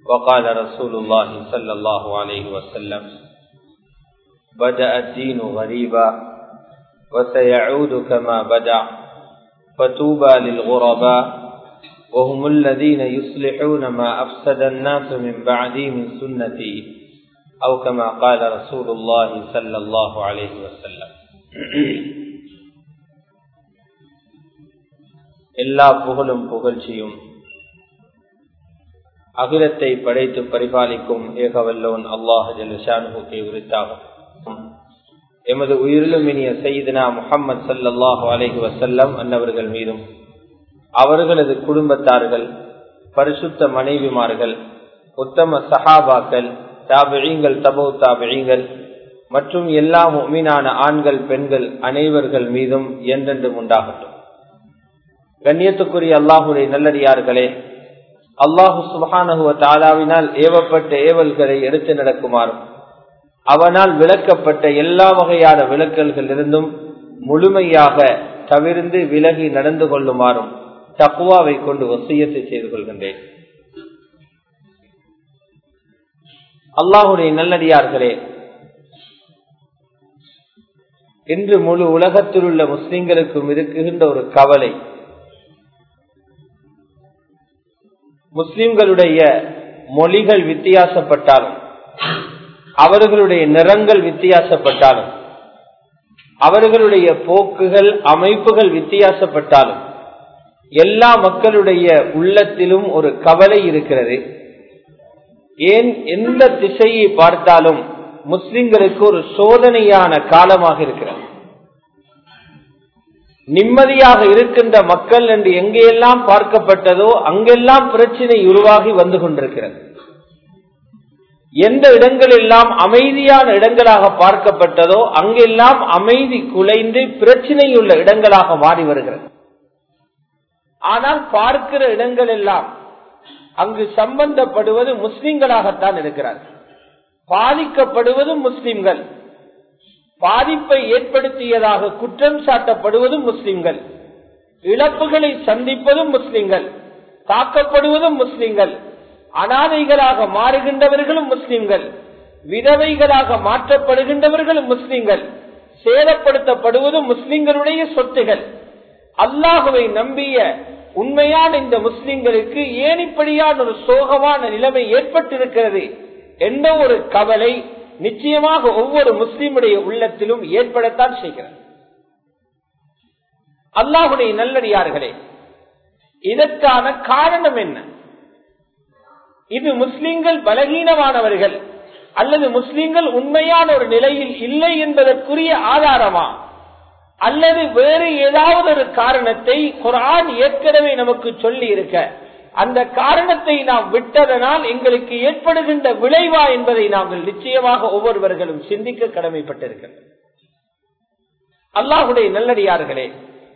وقال رسول الله صلى الله عليه وسلم بدأ الدين غريبا وسيعود كما بدأ فتوبى للغرباء وهم الذين يصلحون ما أفسد الناس من بعدي من سنتي أو كما قال رسول الله صلى الله عليه وسلم எல்லா புகழும் புகழ்ச்சியும் அகிலத்தை படைத்து பரிபாலிக்கும் ஏகவல்லோன் அல்லாஹ் ஜலுஷானுகை உரித்தாகும் எமது உயிரிலும் இனிய செய்தனா முகம்மது சல்லாஹூ அலஹி வசல்லம் அன்னவர்கள் மீதும் அவர்களது குடும்பத்தார்கள் பரிசுத்த மனைவிமார்கள் உத்தம சஹாபாக்கள் தாபிழிங்கள் தபோ தாபிழிங்கள் மற்றும் எல்லா மீனான ஆண்கள் பெண்கள் அனைவர்கள் மீதும் என்றென்றும் உண்டாகட்டும் கண்ணியத்துக்குரிய அல்லாஹுடைய நல்லடியார்களே அல்லாஹு சுபானகுவ தாலாவினால் ஏவப்பட்ட ஏவல்களை எடுத்து நடக்குமாறும் அவனால் விளக்கப்பட்ட எல்லா வகையான விளக்கல்கள் இருந்தும் முழுமையாக தவிர்ந்து விலகி நடந்து கொள்ளுமாறும் தக்குவாவை கொண்டு வசியத்தை செய்து கொள்கின்றேன் அல்லாஹுடைய நல்லடியார்களே இன்று முழு உலகத்தில் உள்ள முஸ்லிம்களுக்கும் இருக்குகின்ற ஒரு கவலை முஸ்லிம்களுடைய மொழிகள் வித்தியாசப்பட்டாலும் அவர்களுடைய நிறங்கள் வித்தியாசப்பட்டாலும் அவர்களுடைய போக்குகள் அமைப்புகள் வித்தியாசப்பட்டாலும் எல்லா மக்களுடைய உள்ளத்திலும் ஒரு கவலை இருக்கிறது ஏன் எந்த திசையை பார்த்தாலும் முஸ்லிம்களுக்கு ஒரு சோதனையான காலமாக இருக்கிறது நிம்மதியாக இருக்கின்ற மக்கள் என்று எங்கெல்லாம் பார்க்கப்பட்டதோ அங்கெல்லாம் பிரச்சனை உருவாகி வந்து கொண்டிருக்கிறது எந்த இடங்களெல்லாம் அமைதியான இடங்களாக பார்க்கப்பட்டதோ அங்கெல்லாம் அமைதி குலைந்து பிரச்சனையுள்ள இடங்களாக மாறி வருகிறது ஆனால் பார்க்கிற இடங்கள் எல்லாம் அங்கு சம்பந்தப்படுவது முஸ்லிம்களாகத்தான் இருக்கிறார்கள் பாதிக்கப்படுவதும் முஸ்லிம்கள் பாதிப்பை ஏற்படுத்தியதாக குற்றம் சாட்டப்படுவதும் முஸ்லிம்கள் இழப்புகளை சந்திப்பதும் முஸ்லிம்கள் தாக்கப்படுவதும் முஸ்லிம்கள் அனாதைகளாக மாறுகின்றவர்களும் முஸ்லிம்கள் விதவைகளாக மாற்றப்படுகின்றவர்களும் முஸ்லிம்கள் சேதப்படுத்தப்படுவதும் முஸ்லிம்களுடைய சொத்துகள் அல்லாஹுவை நம்பிய உண்மையான இந்த முஸ்லிம்களுக்கு ஏன் இப்படியான ஒரு சோகமான நிலைமை ஏற்பட்டிருக்கிறது என்ற ஒரு கவலை நிச்சயமாக ஒவ்வொரு முஸ்லிமுடைய உள்ளத்திலும் ஏற்படத்தான் செய்கிறது அல்லாஹுடைய நல்லடியார்களே இதற்கான காரணம் என்ன இது முஸ்லிம்கள் பலகீனமானவர்கள் அல்லது முஸ்லிம்கள் உண்மையான ஒரு நிலையில் இல்லை என்பதற்குரிய ஆதாரமா அல்லது வேறு ஏதாவது ஒரு காரணத்தை குரான் ஏற்கனவே நமக்கு சொல்லி இருக்க அந்த காரணத்தை நாம் விட்டதனால் எங்களுக்கு ஏற்படுகின்ற விளைவா என்பதை நாங்கள் நிச்சயமாக ஒவ்வொருவர்களும் சிந்திக்க கடமைப்பட்டிருக்கிறோம் அல்லாஹுடைய நல்லடியார்களே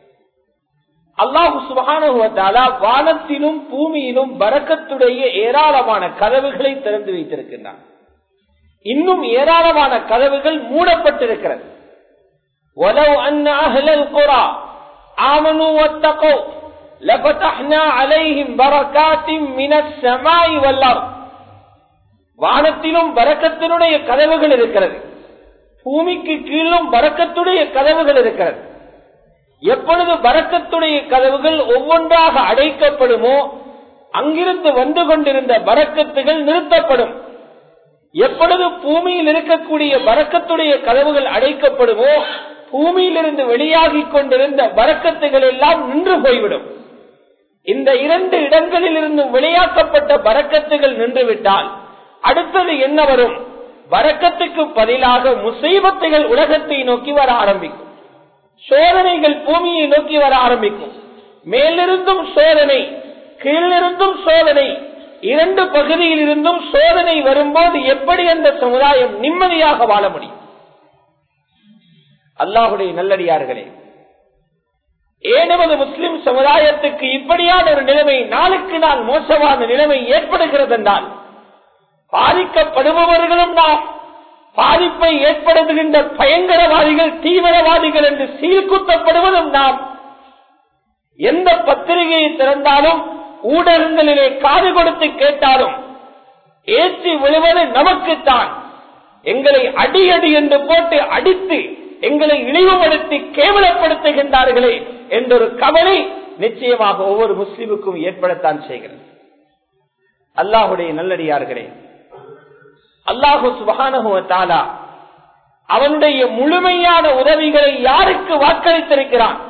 அல்லாஹு சுபானுவத்தாலா வானத்திலும் பூமியிலும் பறக்கத்துடைய ஏராளமான கதவுகளை திறந்து வைத்திருக்கின்றான் இன்னும் ஏராளமான கதவுகள் மூடப்பட்டிருக்கிறது ولو أن أهل القرى آمنوا واتقوا لفتحنا عليهم بركات من السماء والأرض வானத்திலும் பறக்கத்தினுடைய கதவுகள் இருக்கிறது பூமிக்கு கீழும் பறக்கத்துடைய கதவுகள் இருக்கிறது எப்பொழுது பறக்கத்துடைய கதவுகள் ஒவ்வொன்றாக அடைக்கப்படுமோ அங்கிருந்து வந்து கொண்டிருந்த பறக்கத்துகள் நிறுத்தப்படும் எப்பொழுது பூமியில் இருக்கக்கூடிய பறக்கத்துடைய கதவுகள் அடைக்கப்படுமோ பூமியிலிருந்து வெளியாகி கொண்டிருந்த பறக்கத்துகள் எல்லாம் நின்று போய்விடும் இந்த இரண்டு இடங்களில் இருந்து வெளியாக்கப்பட்ட பறக்கத்துகள் நின்றுவிட்டால் அடுத்தது என்ன வரும் வரக்கத்துக்கு பதிலாக முசைபத்துகள் உலகத்தை நோக்கி வர ஆரம்பிக்கும் சோதனைகள் பூமியை நோக்கி வர ஆரம்பிக்கும் மேலிருந்தும் சோதனை கீழிருந்தும் சோதனை இரண்டு பகுதியில் இருந்தும் சோதனை வரும்போது எப்படி அந்த சமுதாயம் நிம்மதியாக வாழ முடியும் அல்லாஹுடைய நல்லடியார்களே ஏனவது முஸ்லிம் சமுதாயத்துக்கு இப்படியான ஒரு நிலைமை நாளுக்கு நாள் மோசமான நிலைமை ஏற்படுகிறது என்றால் பாதிக்கப்படுபவர்களும் நாம் பாதிப்பை ஏற்படுத்துகின்ற பயங்கரவாதிகள் தீவிரவாதிகள் என்று சீர்குத்தப்படுவதும் நாம் எந்த பத்திரிகையை திறந்தாலும் ஊடகங்களிலே காது கொடுத்து கேட்டாலும் ஏற்றி விழுவது நமக்குத்தான் எங்களை அடி அடி என்று போட்டு அடித்து எங்களை இழிவுபடுத்தி கேவலப்படுத்துகின்றார்களே என்றொரு கவலை நிச்சயமாக ஒவ்வொரு முஸ்லிமுக்கும் ஏற்படத்தான் செய்கிறது அல்லாஹுடைய நல்லடியார்களே அல்லாஹு சுபகானுவத்தாலா அவனுடைய முழுமையான உதவிகளை யாருக்கு வாக்களித்திருக்கிறான்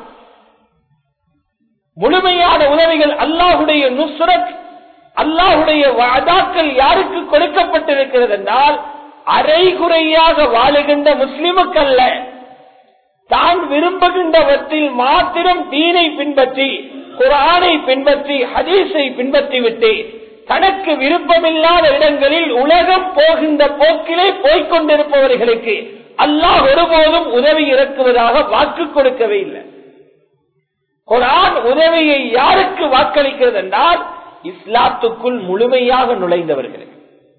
முழுமையான உதவிகள் அல்லாஹுடைய நுஸ்ரத் அல்லாஹுடைய வாதாக்கள் யாருக்கு கொடுக்கப்பட்டிருக்கிறது என்றால் அரைகுறையாக வாழுகின்ற முஸ்லிமுக்கல்ல தான் விரும்புகின்றவற்றில் மாத்திரம் தீனை பின்பற்றி குரானை பின்பற்றி ஹதீஸை பின்பற்றி விட்டு தனக்கு விருப்பமில்லாத இடங்களில் உலகம் போகின்ற போக்கிலே போய்கொண்டிருப்பவர்களுக்கு அல்லாஹ் ஒருபோதும் உதவி இறக்குவதாக வாக்கு கொடுக்கவே இல்லை குரான் உதவியை யாருக்கு வாக்களிக்கிறது என்றால் இஸ்லாத்துக்குள் முழுமையாக நுழைந்தவர்களுக்கு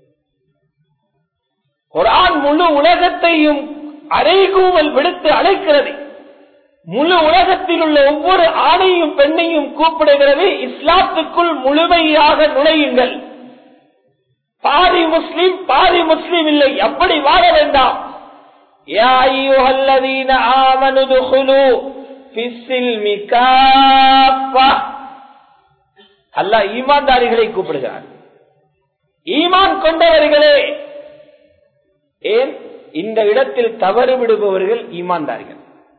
குரான் முழு உலகத்தையும் அரைகூவல் விடுத்து அழைக்கிறது முழு உலகத்தில் உள்ள ஒவ்வொரு ஆணையும் பெண்ணையும் கூப்பிடுகிறது இஸ்லாத்துக்குள் முழுமையாக நுழையுங்கள் பாதி முஸ்லிம் பாதி முஸ்லிம் இல்லை அப்படி வாழ வேண்டாம் யா அய்யுஹல்லதீன ஆமனு துஹுலு ஃபிஸ்ஸில்மி காஃபா அல்லாஹ் ஈமான்தாரிகளை கூப்பிடுகிறார் ஈமான் கொண்டவர்களே ஏன் இந்த இடத்தில் தவறு விடுபவர்கள் ஈமான்தாரிகள்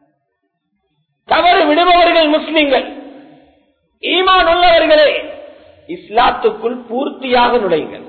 தவறு விடுபவர்கள் முஸ்லிம்கள் ஈமான் உள்ளவர்களே இஸ்லாத்துக்குள் பூர்த்தியாக நுழையுங்கள்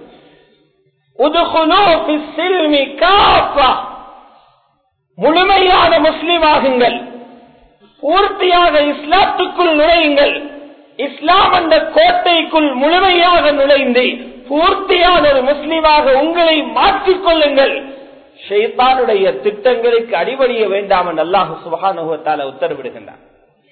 முழுமையான முஸ்லிம் ஆகுங்கள் பூர்த்தியாக இஸ்லாத்துக்குள் நுழையுங்கள் இஸ்லாம் என்ற கோட்டைக்குள் முழுமையாக நுழைந்து பூர்த்தியான ஒரு முஸ்லிமாக உங்களை மாற்றிக் கொள்ளுங்கள் ஷெய்தானுடைய திட்டங்களுக்கு அடிபடிய வேண்டாம் என்று அல்லாஹு சுபகானுகத்தால உத்தரவிடுகின்றார்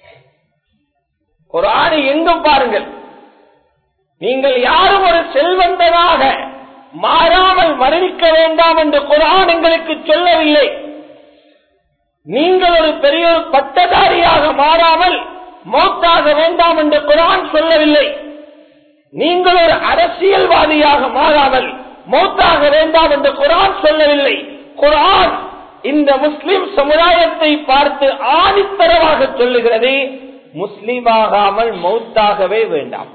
ஒரு ஆணை எங்கும் பாருங்கள் நீங்கள் யாரும் ஒரு செல்வந்தனாக மாறாமல் மரணிக்க வேண்டாம் என்று குரான் எங்களுக்கு சொல்லவில்லை நீங்கள் ஒரு பெரிய ஒரு பட்டதாரியாக மாறாமல் மௌத்தாக வேண்டாம் என்று குரான் சொல்லவில்லை நீங்கள் ஒரு அரசியல்வாதியாக மாறாமல் மௌத்தாக வேண்டாம் என்று குரான் சொல்லவில்லை குரான் இந்த முஸ்லிம் சமுதாயத்தை பார்த்து ஆணித்தரமாக சொல்லுகிறது முஸ்லிமாகாமல் மௌத்தாகவே வேண்டாம்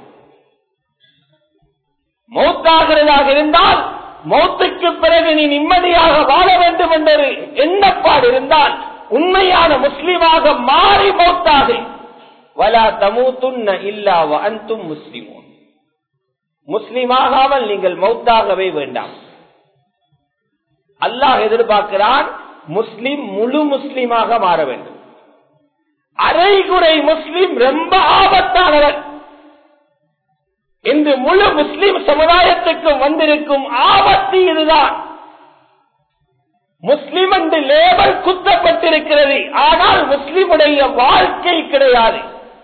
மௌத்தாகிறதாக இருந்தால் மௌத்துக்கு பிறகு நீ நிம்மதியாக வாழ வேண்டும் என்றொரு எண்ணப்பாடு இருந்தால் உண்மையான முஸ்லிமாக மாறி மௌத்தாக வலா தமூத்துன்ன இல்லா அந்தும் முஸ்லிமோன் முஸ்லிமாகாமல் நீங்கள் மௌத்தாகவே வேண்டாம் அல்லாஹ் எதிர்பார்க்கிறான் முஸ்லிம் முழு முஸ்லிமாக மாற வேண்டும் அரைகுறை முஸ்லிம் ரொம்ப ஆபத்தானவர் இன்று முழு முஸ்லிம் சமுதாயத்துக்கு வந்திருக்கும் ஆபத்து இதுதான் முஸ்லிம் என்று லேபல் குத்தப்பட்டிருக்கிறது ஆனால் முஸ்லிமுடைய வாழ்க்கை கிடையாது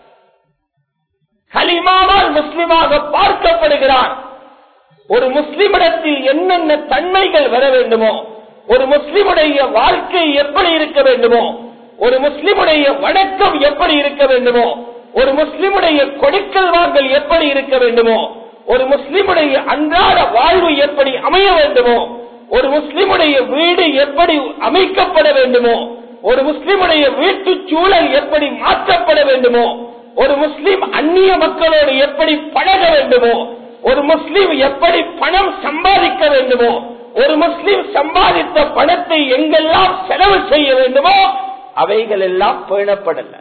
கலிமாவால் முஸ்லிமாக பார்க்கப்படுகிறான் ஒரு முஸ்லிமிடத்தில் என்னென்ன தன்மைகள் வர வேண்டுமோ ஒரு முஸ்லிமுடைய வாழ்க்கை எப்படி இருக்க வேண்டுமோ ஒரு முஸ்லிமுடைய வணக்கம் எப்படி இருக்க வேண்டுமோ ஒரு முஸ்லிமுடைய கொடுக்கல் வாங்கல் எப்படி இருக்க வேண்டுமோ ஒரு முஸ்லிமுடைய அன்றாட வாழ்வு எப்படி அமைய வேண்டுமோ ஒரு முஸ்லிமுடைய வீடு எப்படி அமைக்கப்பட வேண்டுமோ ஒரு முஸ்லிமுடைய வீட்டு சூழல் எப்படி மாற்றப்பட வேண்டுமோ ஒரு முஸ்லிம் அந்நிய மக்களோடு எப்படி பழக வேண்டுமோ ஒரு முஸ்லிம் எப்படி பணம் சம்பாதிக்க வேண்டுமோ ஒரு முஸ்லிம் சம்பாதித்த பணத்தை எங்கெல்லாம் செலவு செய்ய வேண்டுமோ அவைகள் எல்லாம் பேணப்படல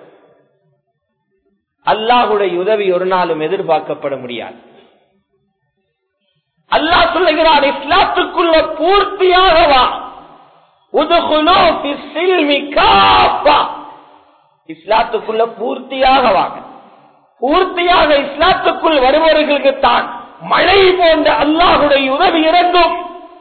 அல்லாஹுடைய உதவி ஒரு நாளும் எதிர்பார்க்கப்பட முடியாது அல்லாஹ் சொல்லுகிறார் இஸ்லாத்துக்குள்ள பூர்த்தியாக வா இஸ்லாத்துக்குள்ள பூர்த்தியாக வாங்க பூர்த்தியாக இஸ்லாத்துக்குள் வருபவர்களுக்கு தான் மழை போன்ற அல்லாஹுடைய உதவி இறங்கும்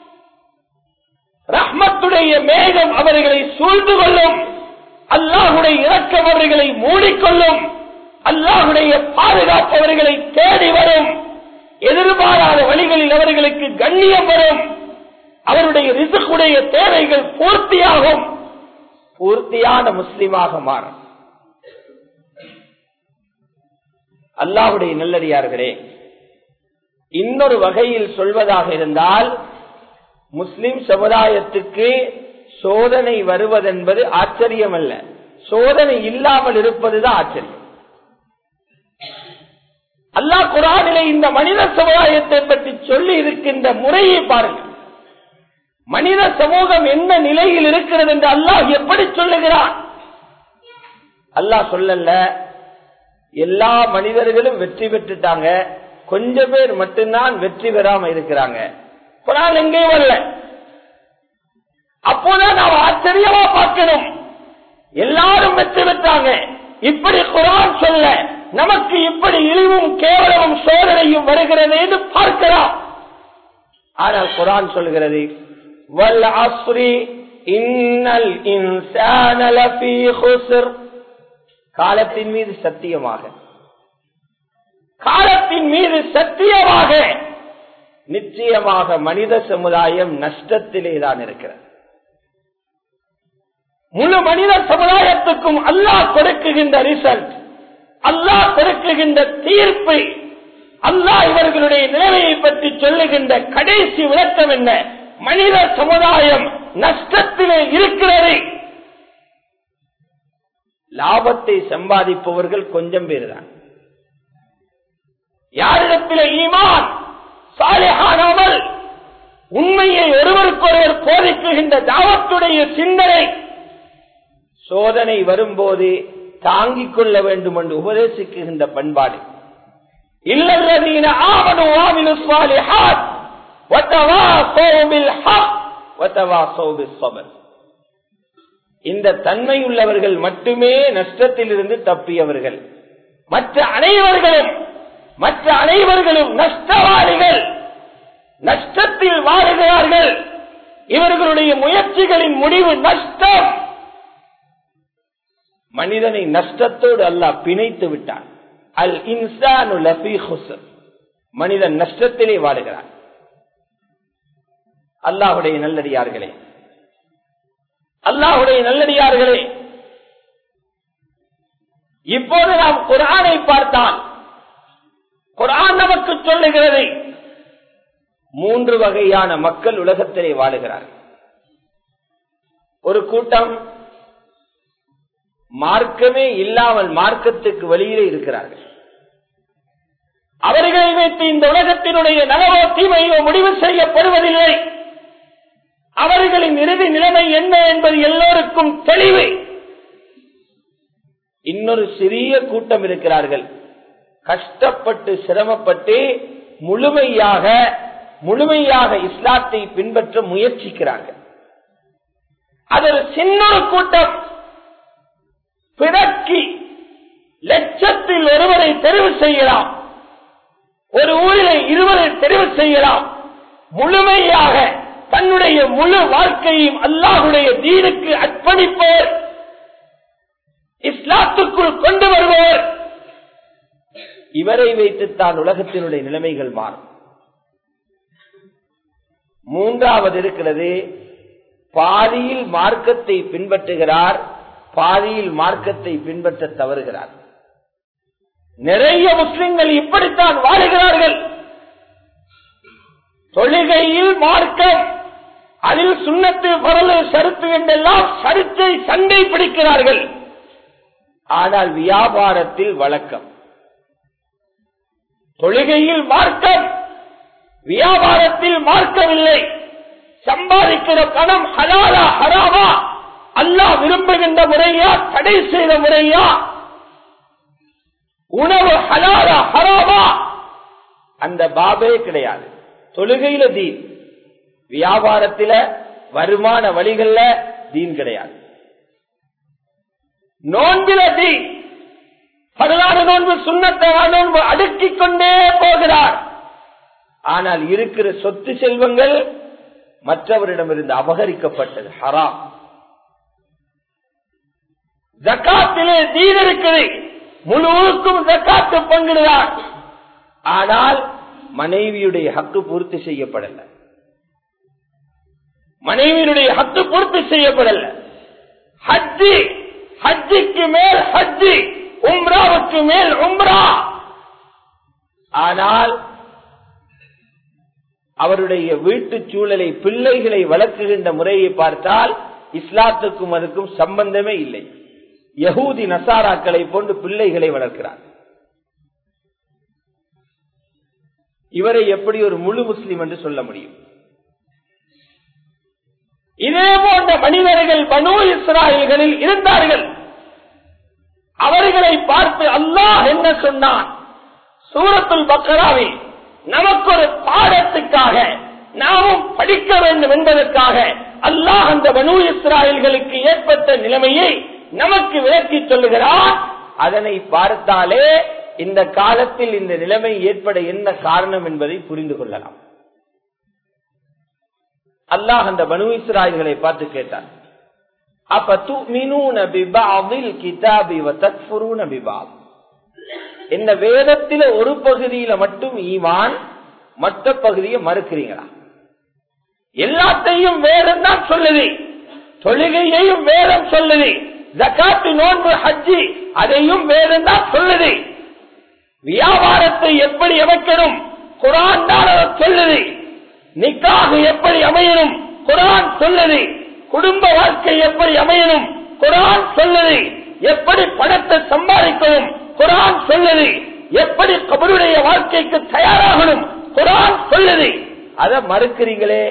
ரஹ்மத்துடைய மேகம் அவர்களை சூழ்ந்து கொள்ளும் அல்லாஹுடைய இறக்கம் அவர்களை மூடிக்கொள்ளும் அல்லாஹுடைய பாதுகாப்பு அவர்களை தேடி வரும் எதிர்பாராத வழிகளில் அவர்களுக்கு கண்ணியம் வரும் அவருடைய ரிசுக்குடைய தேவைகள் பூர்த்தியாகும் பூர்த்தியான முஸ்லிமாக மாறும் அல்லாஹுடைய நல்லடியார்களே இன்னொரு வகையில் சொல்வதாக இருந்தால் முஸ்லிம் சமுதாயத்துக்கு சோதனை வருவதென்பது ஆச்சரியம் அல்ல சோதனை இல்லாமல் இருப்பதுதான் ஆச்சரியம் அல்லாஹ் குரானிலே இந்த மனித சமுதாயத்தை பற்றி சொல்லி இருக்கின்ற முறையை பாருங்கள் மனித சமூகம் என்ன நிலையில் இருக்கிறது என்று அல்லாஹ் எப்படி சொல்லுகிறான் அல்லாஹ் சொல்லல எல்லா மனிதர்களும் வெற்றி பெற்றுட்டாங்க கொஞ்சம் பேர் மட்டும்தான் வெற்றி பெறாம இருக்கிறாங்க குரான் எங்கே வரல அப்போதான் நாம் ஆச்சரியமா பார்க்கணும் எல்லாரும் வெற்றி பெற்றாங்க இப்படி குரான் சொல்ல நமக்கு இப்படி இழிவும் கேவலமும் சோதனையும் வருகிறது என்று பார்க்கலாம் ஆனால் குரான் சொல்கிறது வல் அஸ்ரி இன்னல் இன்சான லஃபீ குஸ்ர் காலத்தின் மீது சத்தியமாக காலத்தின் மீது சத்தியமாக நிச்சயமாக மனித சமுதாயம் நஷ்டத்திலே தான் இருக்கிறது முழு மனித சமுதாயத்துக்கும் அல்லாஹ் கொடுக்குகின்ற ரிசல்ட் அல்லாஹ் கொடுக்குகின்ற தீர்ப்பு அல்லாஹ் இவர்களுடைய நிலைமையை பற்றி சொல்லுகின்ற கடைசி விளக்கம் என்ன மனித சமுதாயம் நஷ்டத்திலே இருக்கிறது லாபத்தை சம்பாதிப்பவர்கள் கொஞ்சம் பேர் தான் யாரிடத்தில் ஈமான் சாலையானாமல் உண்மையை ஒருவருக்கொருவர் போதிக்குகின்ற தாவத்துடைய சிந்தனை சோதனை வரும்போது தாங்கிக் கொள்ள வேண்டும் என்று உபதேசிக்குகின்ற பண்பாடு இல்லல்லதீன ஆமனு வாமிலு ஸாலிஹாத் வதவாஸௌ பில் ஹக் வதவாஸௌ பிஸ் ஸப்ர் இந்த தன்மை உள்ளவர்கள் மட்டுமே நஷ்டத்திலிருந்து தப்பியவர்கள் மற்ற அனைவர்களும் மற்ற அனைவர்களும் நஷ்டவாளிகள் நஷ்டத்தில் வாழுகிறார்கள் இவர்களுடைய முயற்சிகளின் முடிவு நஷ்டம் மனிதனை நஷ்டத்தோடு அல்லாஹ் பிணைத்து விட்டான் அல் இன்சானு லஃபீ ஹுஸ்ர் மனிதன் நஷ்டத்திலே வாழுகிறான் அல்லாஹுடைய நல்லடியார்களே அல்லாஹுடைய நல்லடியார்களே இப்போது நாம் குரானை பார்த்தால் குரான் நமக்கு சொல்லுகிறது மூன்று வகையான மக்கள் உலகத்திலே வாழுகிறார்கள் ஒரு கூட்டம் மார்க்கமே இல்லாமல் மார்க்கத்துக்கு வெளியிலே இருக்கிறார்கள் அவர்களை வைத்து இந்த உலகத்தினுடைய நலவோ தீமையோ முடிவு செய்யப்படுவதில்லை அவர்களின் இறுதி நிலைமை என்ன என்பது எல்லோருக்கும் தெளிவு இன்னொரு சிறிய கூட்டம் இருக்கிறார்கள் கஷ்டப்பட்டு சிரமப்பட்டு முழுமையாக முழுமையாக இஸ்லாத்தை பின்பற்ற முயற்சிக்கிறார்கள் அது ஒரு சின்ன ஒரு கூட்டம் பிறக்கி லட்சத்தில் ஒருவரை தெரிவு செய்யலாம் ஒரு ஊரில் இருவரை தெரிவு செய்யலாம் முழுமையாக தன்னுடைய முழு வாழ்க்கையும் அல்லாஹுடைய தீனுக்கு அர்ப்பணிப்பவர் இஸ்லாத்துக்குள் கொண்டு வருபவர் இவரை வைத்துத்தான் உலகத்தினுடைய நிலைமைகள் மாறும் மூன்றாவது இருக்கிறது பாதியில் மார்க்கத்தை பின்பற்றுகிறார் பாதியில் மார்க்கத்தை பின்பற்ற தவறுகிறார் நிறைய முஸ்லிம்கள் இப்படித்தான் வாழுகிறார்கள் தொழுகையில் மார்க்கம் அதில் சுண்ணத்து பரலு சருத்து என்றெல்லாம் சருத்தை சண்டை பிடிக்கிறார்கள் ஆனால் வியாபாரத்தில் வழக்கம் தொழுகையில் மார்க்கம் வியாபாரத்தில் மார்க்கமில்லை சம்பாதிக்கிற பணம் ஹலாலா ஹராமா அல்லாஹ் விரும்புகின்ற முறையா தடை செய்த முறையா உணவு ஹலாலா ஹராமா அந்த பாபே கிடையாது தொழுகையில தீன் வியாபாரத்தில வருமான வழிகள்ல தீன் கிடையாது நோன்பில தீன் பதினாறு நோன்பு சுண்ணத்தை நோன்பு அடுக்கிக் கொண்டே போகிறார் ஆனால் இருக்கிற சொத்து செல்வங்கள் மற்றவரிடமிருந்து அபகரிக்கப்பட்டது ஹராம் ஜக்காத்திலே தீன் இருக்குது முழுவதுக்கும் ஜக்காத்து பங்கிடுவார் ஆனால் மனைவியுடைய ஹக்கு பூர்த்தி செய்யப்படல மனைவியினுடைய ஹக்கு பூர்த்தி செய்யப்படல ஹஜ்ஜி ஹஜ்ஜிக்கு மேல் ஹஜ்ஜி உம்ராவுக்கு மேல் உம்ரா ஆனால் அவருடைய வீட்டு சூழலை பிள்ளைகளை வளர்க்குகின்ற முறையை பார்த்தால் இஸ்லாத்துக்கும் அதுக்கும் சம்பந்தமே இல்லை யகூதி நசாராக்களை போன்று பிள்ளைகளை வளர்க்கிறார் இவரை எப்படி ஒரு முழு முஸ்லிம் என்று சொல்ல முடியும் இதே போன்ற மனிதர்கள் பனு இஸ்ராயல்களில் இருந்தார்கள் அவர்களை பார்த்து அல்லாஹ் என்ன சொன்னான் சூரத்துல் பக்கராவில் நமக்கு ஒரு பாடத்துக்காக நாமும் படிக்க வேண்டும் என்பதற்காக அல்லாஹ் அந்த பனு இஸ்ராயல்களுக்கு ஏற்பட்ட நிலைமையை நமக்கு விளக்கி சொல்லுகிறார் அதனை பார்த்தாலே இந்த காலத்தில் இந்த நிலைமை ஏற்பட என்ன காரணம் என்பதை புரிந்து கொள்ளலாம் அல்லாஹ் அந்த பனு இஸ்ராயல்களை பார்த்து கேட்டார் அப்ப துமினூன பிபாதில் கிதாபி வதக்ஃபுரூன பிபாத் இந்த வேதத்தில ஒரு பகுதியில மட்டும் ஈவான் மற்ற பகுதியை மறுக்கிறீங்களா எல்லாத்தையும் வேதம் தான் சொல்லுது தொழுகையையும் வேதம் சொல்லுது ஜக்காத்து நோன்பு ஹஜ்ஜி அதையும் வேதம் தான் சொல்லுது வியாபாரத்தை எப்படி அமைக்கணும் குரான் தான் அதை சொல்லுது நிக்காக எப்படி அமையணும் குரான் சொல்லுது குடும்ப வாழ்க்கை எப்படி அமையணும் குரான் சொல்லுது எப்படி பணத்தை சம்பாதிக்கணும் குரான் சொல்லுது எப்படி கபருடைய வாழ்க்கைக்கு தயாராகணும் குரான் சொல்லுது அதை மறுக்கிறீங்களே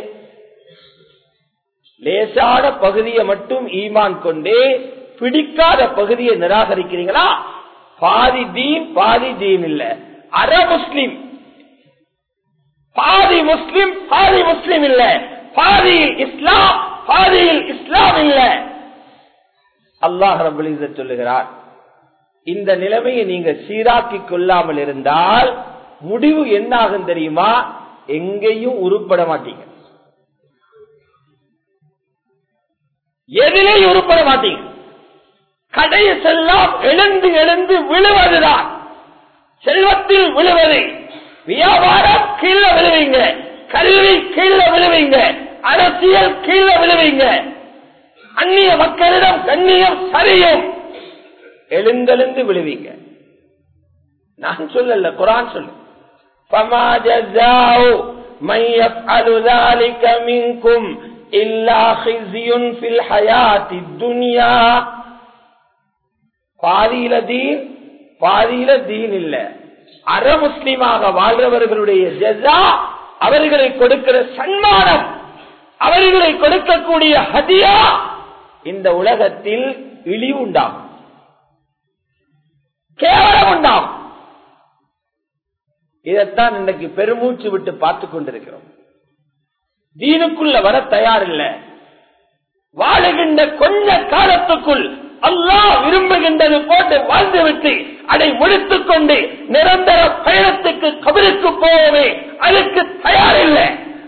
லேசான பகுதியை மட்டும் ஈமான் கொண்டே பிடிக்காத பகுதியை நிராகரிக்கிறீங்களா பாதி தீன் பாதி தீன் இல்ல அர முஸ்லிம் பாதி முஸ்லிம் பாதி முஸ்லிம் இல்ல பாதியில் இஸ்லாம் பாதியில் இஸ்லாம் இல்ல அல்லாஹ் ரபுல் சொல்லுகிறார் இந்த நிலைமையை நீங்க சீராக்கி கொள்ளாமல் இருந்தால் முடிவு என்ன ஆகும் தெரியுமா எங்கேயும் உருப்பட மாட்டீங்க எதிலையும் உருப்பட மாட்டீங்க கடையை செல்லாம் எழுந்து எழுந்து விழுவதுதான் செல்வத்தில் விழுவது வியாபாரம் கீழே விழுவீங்க கல்வி கீழே விழுவீங்க அரசியல் கீழே விழுவீங்க அந்நிய மக்களிடம் கண்ணியம் சரியும் எழுந்தெழுந்து விழுவீங்க நான் சொல்லல குரான் சொல்லு فما جزاء من يفعل ذلك منكم إلا خزي في الحياة الدنيا பாதியில தீன் பாதியில தீன் இல்ல அற முஸ்லிமாக வாழ்றவர்களுடைய ஜெசா அவர்களை கொடுக்கிற சன்மானம் அவர்களை கொடுக்கக்கூடிய ஹதியா இந்த உலகத்தில் இழிவு உண்டாகும் கேவலம் உண்டாகும் இதைத்தான் இன்றைக்கு பெருமூச்சு விட்டு பார்த்து கொண்டிருக்கிறோம் தீனுக்குள்ள வர தயாரில்ல வாழுகின்ற கொஞ்ச காலத்துக்குள் அல்லாஹ் விரும்புகின்றது போட்டு வாழ்ந்துவிட்டு அதை முடித்துக் கொண்டு நிரந்தர பயணத்துக்கு கபலுக்கு போகவே அதுக்கு தயாரில்லை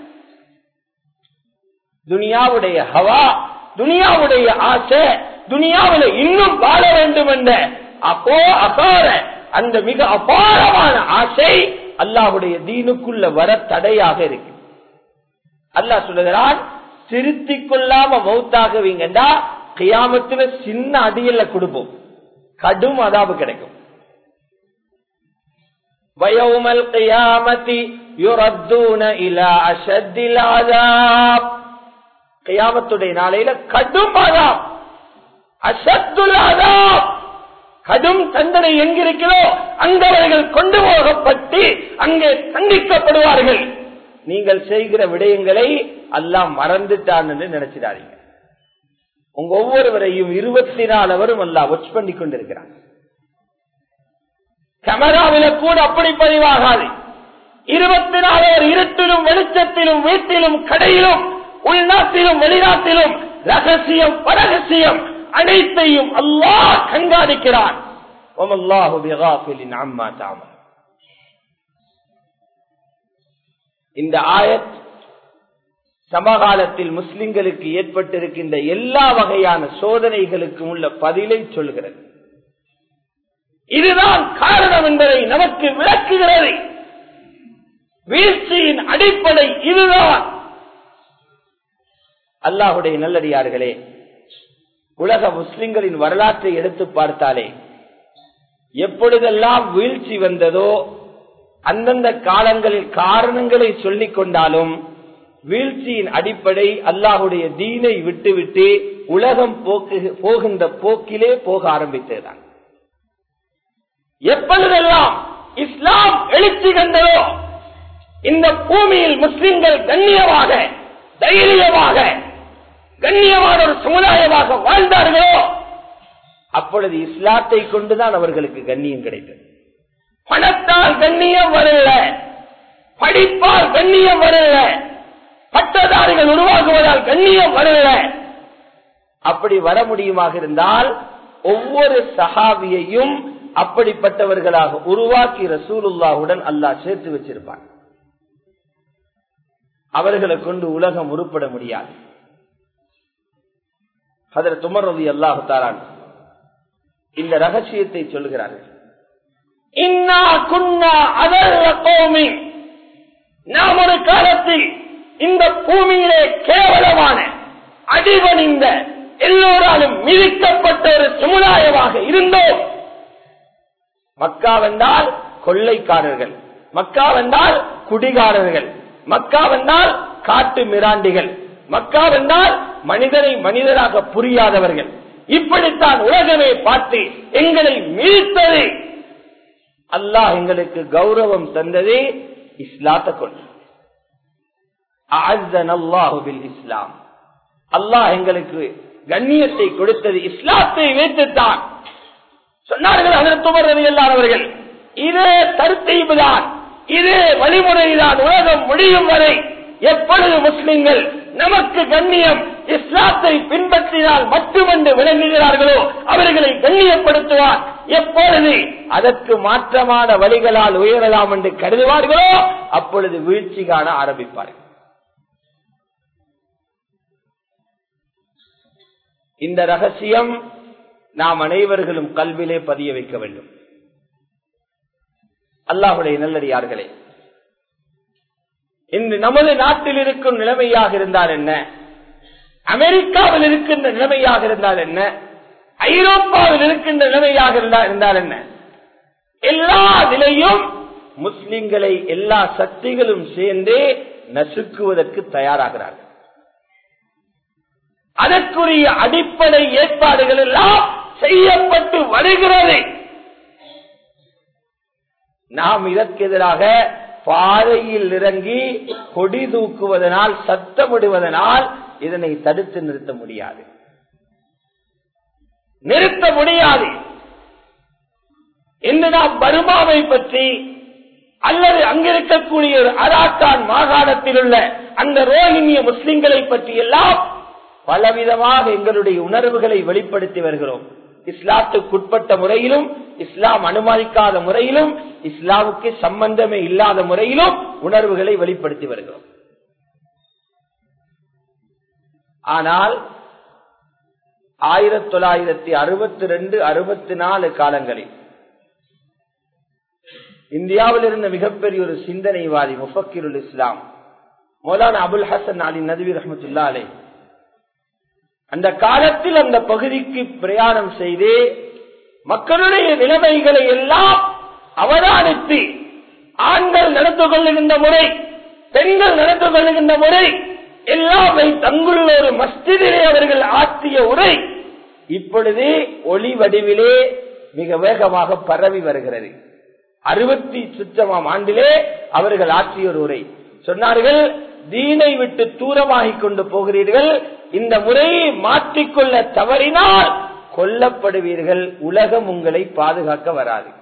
துனியாவுடைய ஹவா துனியாவுடைய ஆசை துனியாவில் இன்னும் வாழ வேண்டும் என்ற அப்போ அபார அந்த மிக அபாரமான ஆசை அல்லாஹுடைய தீனுக்குள்ள வர தடையாக இருக்கு அல்லாஹ் சொல்லுகிறான் திருத்திக் கொள்ளாம மௌத்தாகுவீங்கண்டா கியாமத்துல சின்ன அடியல்ல கொடுப்போம் கடும் அதாபு கிடைக்கும் வயோமல் கியாமத்தி யுரத்தூன இலா அஷத்தில் ஆதாப் கியாமத்துடைய நாளையில கடும் அதாப் அசத்துல் ஆதாப் கடும் தண்டனை எங்கிருக்கிறோ அங்கவர்கள் கொண்டு போகப்பட்டு அங்கே தண்டிக்கப்படுவார்கள் நீங்கள் செய்கிற விடயங்களை எல்லாம் மறந்துட்டான் என்று நினைச்சிடாதீங்க உங்க ஒவ்வொருவரையும் இருபத்தி நாலு அவரும் அல்லா ஒச் பண்ணி கொண்டிருக்கிறான் கேமராவில கூட அப்படி பதிவாகாது இருபத்தி நாலு அவர் இருட்டிலும் வெளிச்சத்திலும் வீட்டிலும் கடையிலும் உள்நாட்டிலும் வெளிநாட்டிலும் ரகசியம் பரகசியம் அனைத்தையும் அல்லாஹ் கண்காணிக்கிறான் இந்த ஆயத் சமகாலத்தில் முஸ்லிம்களுக்கு ஏற்பட்டிருக்கின்ற எல்லா வகையான சோதனைகளுக்கும் உள்ள பதிலை சொல்கிறது இதுதான் காரணம் என்பதை நமக்கு விளக்குகிறது வீழ்ச்சியின் அடிப்படை இதுதான் அல்லாஹுடைய நல்லடியார்களே உலக முஸ்லிம்களின் வரலாற்றை எடுத்து பார்த்தாலே எப்பொழுதெல்லாம் வீழ்ச்சி வந்ததோ அந்தந்த காலங்களில் காரணங்களை சொல்லிக் கொண்டாலும் வீழ்ச்சியின் அடிப்படை அல்லாஹுடைய தீனை விட்டுவிட்டு உலகம் போக்கு போகின்ற போக்கிலே போக ஆரம்பித்ததுதான் எப்பொழுதெல்லாம் இஸ்லாம் எழுச்சி கண்டதோ இந்த பூமியில் முஸ்லிம்கள் கண்ணியமாக தைரியமாக கண்ணியமான ஒரு சமுதாயமாக வாழ்ந்தார்களோ அப்பொழுது இஸ்லாத்தை கொண்டுதான் அவர்களுக்கு கண்ணியம் கிடைத்தது பணத்தால் கண்ணியம் வரல படிப்பால் கண்ணியம் வரல பட்டதாரிகள் உருவாகுவதால் கண்ணியம் வரல அப்படி வர முடியுமாக இருந்தால் ஒவ்வொரு சஹாபியையும் அப்படிப்பட்டவர்களாக உருவாக்கி ரசூலுல்லாவுடன் அல்லாஹ் சேர்த்து வச்சிருப்பான் அவர்களை கொண்டு உலகம் உருப்பட முடியாது அதில் துமர் ரவி அல்லாஹு தாரான் இந்த ரகசியத்தை சொல்கிறார்கள் இன்னா குன்னா அதல்ல கோமி நாம் ஒரு காலத்தில் இந்த பூமியிலே கேவலமான அடிபணிந்த எல்லோராலும் மிதிக்கப்பட்ட ஒரு சமுதாயமாக இருந்தோம் மக்கா வந்தால் கொள்ளைக்காரர்கள் மக்கா வந்தால் குடிகாரர்கள் மக்கா வந்தால் காட்டு மிராண்டிகள் மக்கா வந்தால் மனிதனை மனிதராக புரியாதவர்கள் இப்படித்தான் உலகமே பார்த்து எங்களை மீழ்த்தது அல்லாஹ் எங்களுக்கு கௌரவம் தந்தது இஸ்லாத்தை கொண்டு அல்லாஹுபில் இஸ்லாம் அல்லாஹ் எங்களுக்கு கண்ணியத்தை கொடுத்தது இஸ்லாத்தை வைத்துத்தான் சொன்னார்கள் அதற்கு எல்லாரவர்கள் இதே தருத்தீபு தான் இதே வழிமுறைதான் உலகம் முடியும் வரை எப்பொழுது முஸ்லிம்கள் நமக்கு கண்ணியம் இஸ்லாத்தை பின்பற்றினால் மட்டுமென்று விளங்குகிறார்களோ அவர்களை கண்ணியப்படுத்துவார் எப்பொழுது அதற்கு மாற்றமான வழிகளால் உயரலாம் என்று கருதுவார்களோ அப்பொழுது வீழ்ச்சி காண ஆரம்பிப்பார்கள் இந்த ரகசியம் நாம் அனைவர்களும் கல்விலே பதிய வைக்க வேண்டும் அல்லாஹுடைய நல்லடியார்களே இன்று நமது நாட்டில் இருக்கும் நிலைமையாக இருந்தால் என்ன அமெரிக்காவில் இருக்கின்ற நிலைமையாக இருந்தால் என்ன ஐரோப்பாவில் இருக்கின்ற நிலைமையாக இருந்தால் என்ன எல்லா நிலையும் முஸ்லிம்களை எல்லா சக்திகளும் சேர்ந்து நசுக்குவதற்கு தயாராகிறார்கள் அதற்குரிய அடிப்படை ஏற்பாடுகள் எல்லாம் செய்யப்பட்டு வருகிறது நாம் இதற்கு எதிராக பாதையில் இறங்கி கொடி தூக்குவதனால் சத்தமிடுவதனால் இதனை தடுத்து நிறுத்த முடியாது நிறுத்த முடியாது இன்று நாம் பர்மாவை பற்றி அல்லது அங்கிருக்கக்கூடிய ஒரு அராக்கான் மாகாணத்தில் உள்ள அந்த ரோஹிங்கிய முஸ்லிம்களை பற்றி எல்லாம் பலவிதமாக எங்களுடைய உணர்வுகளை வெளிப்படுத்தி வருகிறோம் இஸ்லாத்துக்குட்பட்ட முறையிலும் இஸ்லாம் அனுமதிக்காத முறையிலும் இஸ்லாமுக்கு சம்பந்தமே இல்லாத முறையிலும் உணர்வுகளை வெளிப்படுத்தி வருகிறோம் ஆனால் ஆயிரத்தி தொள்ளாயிரத்தி அறுபத்தி ரெண்டு அறுபத்தி நாலு காலங்களில் இந்தியாவில் இருந்த மிகப்பெரிய ஒரு சிந்தனைவாதி முஃபக்கிருல் இஸ்லாம் மௌலானா அபுல் ஹசன் அலி நதவி ரஹமத்துல்லா அலை அந்த காலத்தில் அந்த பகுதிக்கு பிரயாணம் செய்து மக்களுடைய நிலைமைகளை எல்லாம் அவதானித்து ஆண்கள் நடந்து கொள்ளுகின்ற முறை பெண்கள் நடந்து கொள்ளுகின்ற முறை எல்லாமே தங்குள்ள ஒரு மஸ்திதிலே அவர்கள் ஆற்றிய உரை இப்பொழுது ஒளி வடிவிலே மிக வேகமாக பரவி வருகிறது அறுபத்தி சுற்றமாம் ஆண்டிலே அவர்கள் ஆற்றிய ஒரு உரை சொன்னார்கள் தீனை விட்டு தூரமாகிக் கொண்டு போகிறீர்கள் இந்த முறையை மாற்றிக்கொள்ள தவறினால் கொல்லப்படுவீர்கள் உலகம் உங்களை பாதுகாக்க வராது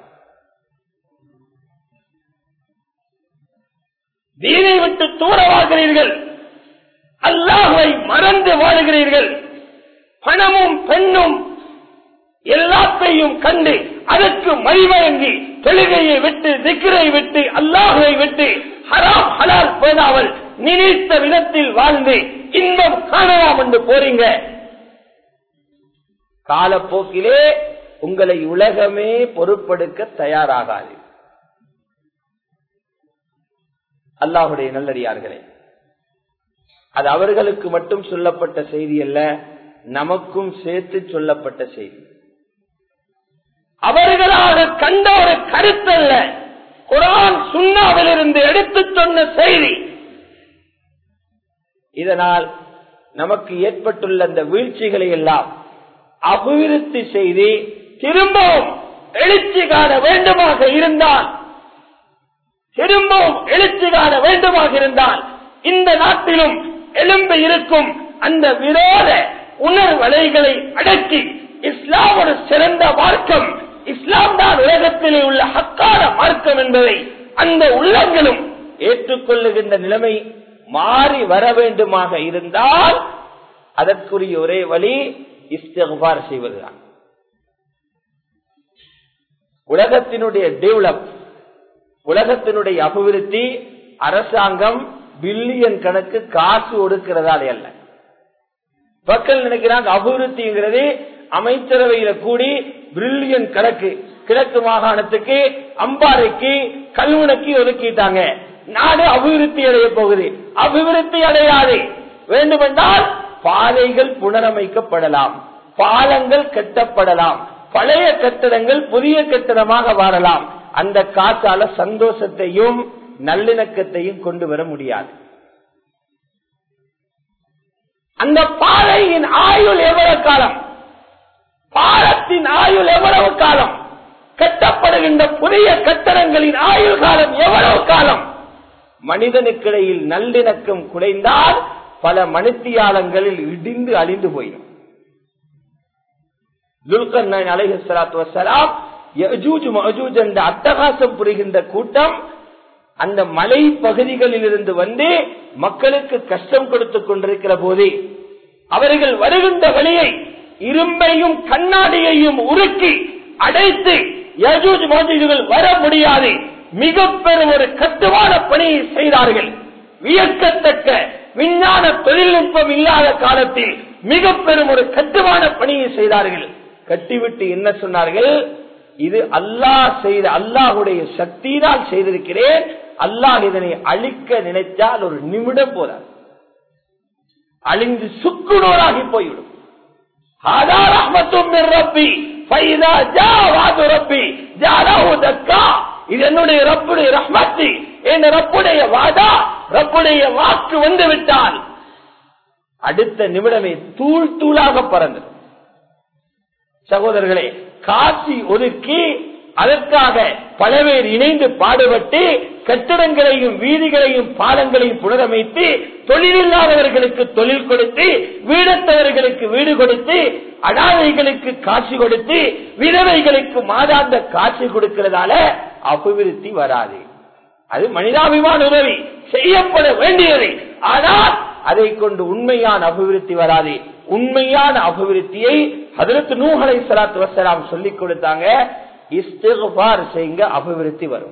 தீனை விட்டு தூரமாகிறீர்கள் அல்லாஹை மறந்து வாழுகிறீர்கள் பணமும் பெண்ணும் எல்லாத்தையும் கண்டு அதற்கு மறிவழங்கி தொழுகையை விட்டு திக்கரை விட்டு அல்லாஹுவை விட்டு ஹராம் ஹலால் போதாமல் நினைத்த விதத்தில் வாழ்ந்து இன்பம் காணலாம் என்று போறீங்க காலப்போக்கிலே உங்களை உலகமே பொறுப்பெடுக்க தயாராகாது அல்லாஹுடைய நல்லடியார்களே அது அவர்களுக்கு மட்டும் சொல்லப்பட்ட செய்தி அல்ல நமக்கும் சேர்த்து சொல்லப்பட்ட செய்தி அவர்களாக கண்ட ஒரு கருத்தல்ல குரான் சுண்ணாவிலிருந்து எடுத்து சொன்ன செய்தி இதனால் நமக்கு ஏற்பட்டுள்ள அந்த வீழ்ச்சிகளை எல்லாம் அபிவிருத்தி செய்து திரும்பவும் எழுச்சி காண வேண்டுமாக இருந்தால் திரும்பவும் எழுச்சி காண வேண்டுமாக இருந்தால் இந்த நாட்டிலும் எழும்பி இருக்கும் அந்த விரோத உணர்வலைகளை அடக்கி இஸ்லாம் ஒரு சிறந்த மார்க்கம் இஸ்லாம் தான் உலகத்திலே உள்ள ஹக்கான மார்க்கம் என்பதை அந்த உள்ளங்களும் ஏற்றுக்கொள்ளுகின்ற நிலைமை மாறி வர வேண்டுமாக இருந்தால் அதற்குரிய ஒரே வழி இஸ்திகார் செய்வதுதான் உலகத்தினுடைய டெவலப் உலகத்தினுடைய அபிவிருத்தி அரசாங்கம் பில்லியன் கணக்கு காசு ஒடுக்கிறதாலே அல்ல மக்கள் நினைக்கிறாங்க அபிவிருத்திங்கிறது அமைச்சரவையில கூடி பிரில்லியன் கணக்கு கிழக்கு மாகாணத்துக்கு அம்பாறைக்கு கல்முனைக்கு ஒதுக்கிட்டாங்க நாடு அபிவிருத்தி அடைய போகுது அபிவிருத்தி அடையாது வேண்டுமென்றால் பாதைகள் புனரமைக்கப்படலாம் பாலங்கள் கட்டப்படலாம் பழைய கட்டடங்கள் புதிய கட்டடமாக வாழலாம் அந்த காசால சந்தோஷத்தையும் நல்லிணக்கத்தையும் கொண்டு வர முடியாது அந்த பாதையின் ஆயுள் எவ்வளவு காலம் பாலத்தின் ஆயுள் எவ்வளவு காலம் கட்டப்படுகின்ற புதிய கட்டடங்களின் ஆயுள் காலம் எவ்வளவு காலம் மனிதனுக்கிடையில் நல்லிணக்கம் குறைந்தால் பல மனுத்தியாலங்களில் இடிந்து அழிந்து போயிடும் துல்கர்ணன் அலைஹி சலாத்து வசலாம் என்ற அட்டகாசம் புரிகின்ற கூட்டம் அந்த மலை பகுதிகளில் இருந்து வந்து மக்களுக்கு கஷ்டம் கொடுத்துக் கொண்டிருக்கிற போதே அவர்கள் வருகின்ற வழியை இரும்பையும் கண்ணாடியையும் உருக்கி அடைத்து யஜூஜ் மோஜிகள் வர முடியாது மிக பெரும் ஒரு கட்டுமான பணியை செய்தார்கள் வியக்கத்தக்க விஞ்ஞான தொழில்நுட்பம் இல்லாத காலத்தில் மிக பெரும் ஒரு கட்டுமான பணியை செய்தார்கள் கட்டிவிட்டு என்ன சொன்னார்கள் இது அல்லாஹ் செய்த அல்லாஹுடைய சக்தியினால் செய்திருக்கிறேன் அல்லாஹ் இதனை அழிக்க நினைத்தால் ஒரு நிமிடம் போதாது அழிந்து சுக்குநூறாகி போய்விடும் இது என்னுடைய ரப்புடைய ரஹ்மத்தி என் ரப்புடைய வாதா ரப்புடைய வாக்கு வந்து விட்டால் அடுத்த நிமிடமே தூள் தூளாக பறந்தது சகோதரர்களே காசி ஒதுக்கி அதற்காக பல பேர் இணைந்து பாடுபட்டு கட்டிடங்களையும் வீதிகளையும் பாலங்களையும் புனரமைத்து தொழிலில்லாதவர்களுக்கு தொழில் கொடுத்து வீடத்தவர்களுக்கு வீடு கொடுத்து அனாதைகளுக்கு காட்சி கொடுத்து விதவைகளுக்கு மாதாந்த காட்சி கொடுக்கிறதால அபிவிருத்தி வராது அது மனிதாபிமான உதவி செய்யப்பட வேண்டியது ஆனால் அதை கொண்டு உண்மையான அபிவிருத்தி வராது உண்மையான அபிவிருத்தியை அதற்கு நூகலை சலாத்து வசலாம் சொல்லிக் கொடுத்தாங்க இஸ்திகார் செய்யுங்க அபிவிருத்தி வரும்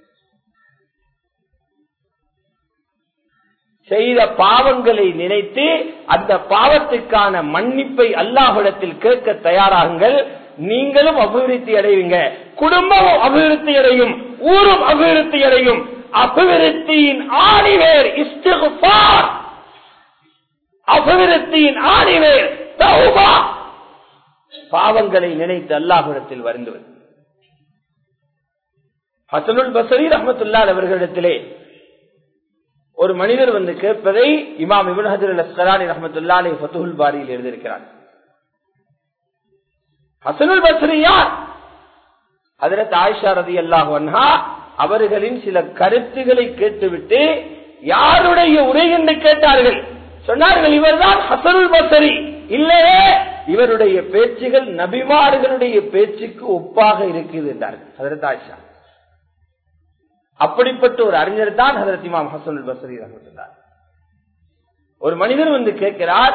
செய்த பாவங்களை நினைத்து அந்த பாவத்துக்கான மன்னிப்பை அல்லாஹிடத்தில் கேட்க தயாராகுங்கள் நீங்களும் அபிவிருத்தி அடைவீங்க குடும்பமும் அபிவிருத்தி அடையும் ஊரும் அபிவிருத்தி அடையும் அபிவிருத்தியின் ஆணிவேர் இஸ்திகார் அபிவிருத்தியின் ஆணிவேர் தௌபா பாவங்களை நினைத்து அல்லாஹிடத்தில் வருந்துவது ஹசனுல் பசரி ரஹமத்துல்லால் அவர்களிடத்திலே ஒரு மனிதர் வந்து கேட்பதை இமாம் இபுன் ஹஜர் அல் அஸ்கலானி ரஹமத்துல்லாலே ஃபத்துல் பாரியில் எழுதியிருக்கிறார் ஹசனுல் பசரி யார் அதற்கு ஆயிஷா ரதி அல்லாஹ் அவர்களின் சில கருத்துக்களை கேட்டுவிட்டு யாருடைய உரை என்று கேட்டார்கள் சொன்னார்கள் இவர்தான் ஹசனுல் பசரி இல்லையே இவருடைய பேச்சுகள் நபிமார்களுடைய பேச்சுக்கு ஒப்பாக இருக்குது என்றார்கள் அதற்கு ஆயிஷா அப்படிப்பட்ட ஒரு அறிஞர் தான் ஹதரத் இமாம் ஹசன் பசரி ரஹமத்துல்லார் ஒரு மனிதர் வந்து கேட்கிறார்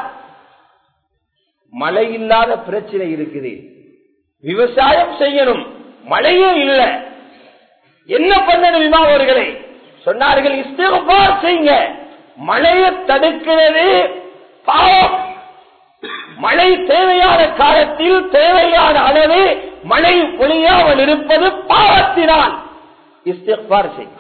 மழை இல்லாத பிரச்சனை இருக்குது விவசாயம் செய்யணும் மழையே இல்லை என்ன பண்ணணும் இமாம் அவர்களே சொன்னார்கள் இஸ்திகார் செய்யுங்க மழையை தடுக்கிறது பாவம் மழை தேவையான காலத்தில் தேவையான அளவு மழை பொழியாமல் இருப்பது பாவத்தினால் இஸ்திகார் செய்யும்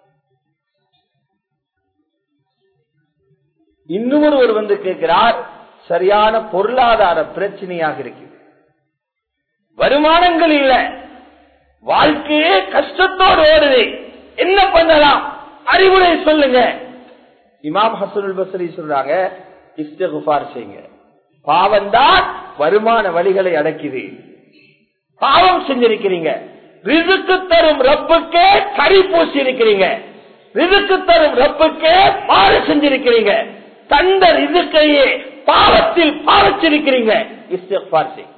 இன்னும் ஒருவர் வந்து கேட்கிறார் சரியான பொருளாதார பிரச்சனையாக இருக்குது வருமானங்கள் இல்ல வாழ்க்கையே கஷ்டத்தோடு ஓடுது என்ன பண்ணலாம் அறிவுரை சொல்லுங்க இமாம் ஹசனுல் பசரி சொல்றாங்க இஸ்தகுபார் செய்யுங்க பாவம்தான் வருமான வழிகளை அடக்கிது பாவம் செஞ்சிருக்கிறீங்க ரிதுக்கு தரும் ரப்புக்கே கறி பூசி இருக்கிறீங்க ரிதுக்கு தரும் ரப்புக்கே மாறு செஞ்சிருக்கிறீங்க தந்த ரிதுக்கையே பாவத்தில் பாவச்சிருக்கிறீங்க இஸ்திஃபார் செய்